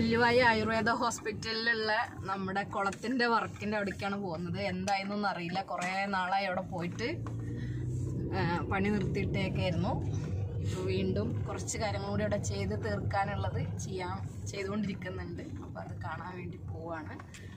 നെല്ലുവായി ആയുർവേദ ഹോസ്പിറ്റലിലുള്ള നമ്മുടെ കുളത്തിന്റെ വർക്കിന്റെ അവിടേക്കാണ് പോകുന്നത് എന്തായെന്നൊന്നും അറിയില്ല കുറേ നാളായി അവിടെ പോയിട്ട് ആ, പണി നിർത്തിയിട്ടേക്കായിരുന്നു ഇപ്പോൾ വീണ്ടും കുറച്ച് കാര്യങ്ങൾ കൂടി അവിടെ ചെയ്ത് തീർക്കാനുള്ളത് ചെയ്യാൻ ചെയ്തുകൊണ്ടിരിക്കുന്നുണ്ട് അപ്പോൾ അത് കാണാൻ വേണ്ടി പോവാണ്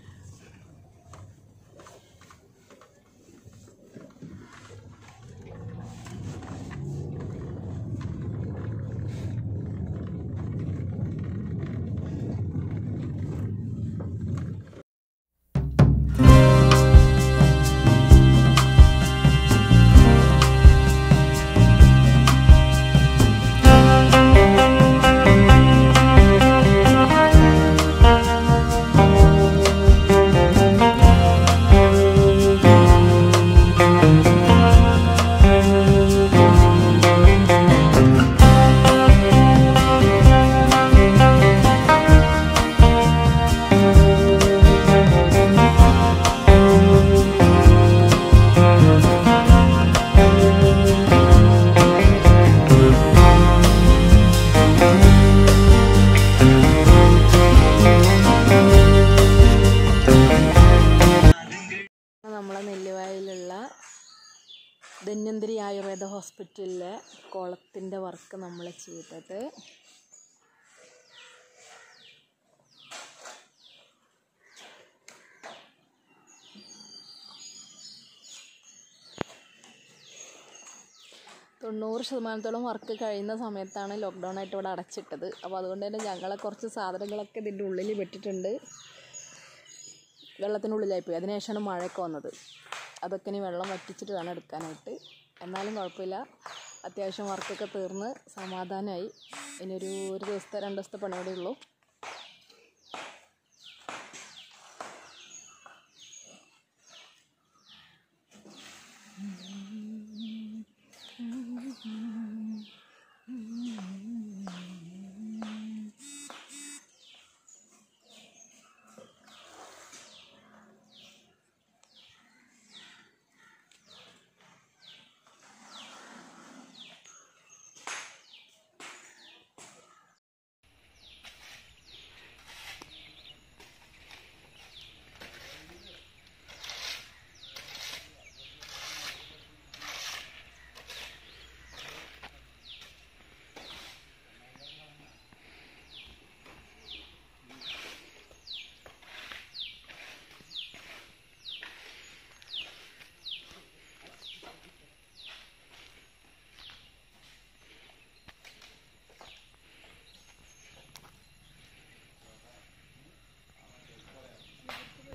നമ്മളെ നെല്ലുവായിലുള്ള ധന്വന്തരി ആയുർവേദ ഹോസ്പിറ്റലിലെ കുളത്തിൻ്റെ വർക്ക് നമ്മൾ ചെയ്തത് തൊണ്ണൂറ് ശതമാനത്തോളം വർക്ക് കഴിയുന്ന സമയത്താണ് ലോക്ക്ഡൗൺ ആയിട്ട് ഇവിടെ അടച്ചിട്ടത് അപ്പോൾ അതുകൊണ്ട് തന്നെ ഞങ്ങളെ കുറച്ച് സാധനങ്ങളൊക്കെ ഇതിൻ്റെ ഉള്ളിൽ പെട്ടിട്ടുണ്ട് വെള്ളത്തിനുള്ളിലായി പോയി അതിനുശേഷമാണ് മഴയൊക്കെ വന്നത് അതൊക്കെ ഇനി വെള്ളം വറ്റിച്ചിട്ട് വേണം എടുക്കാനായിട്ട് എന്നാലും കുഴപ്പമില്ല അത്യാവശ്യം വർക്കൊക്കെ തീർന്ന് സമാധാനമായി ഇനി ഒരു ഒരു ദിവസത്തെ രണ്ട് ദിവസത്തെ പണിയോടെ ഉള്ളൂ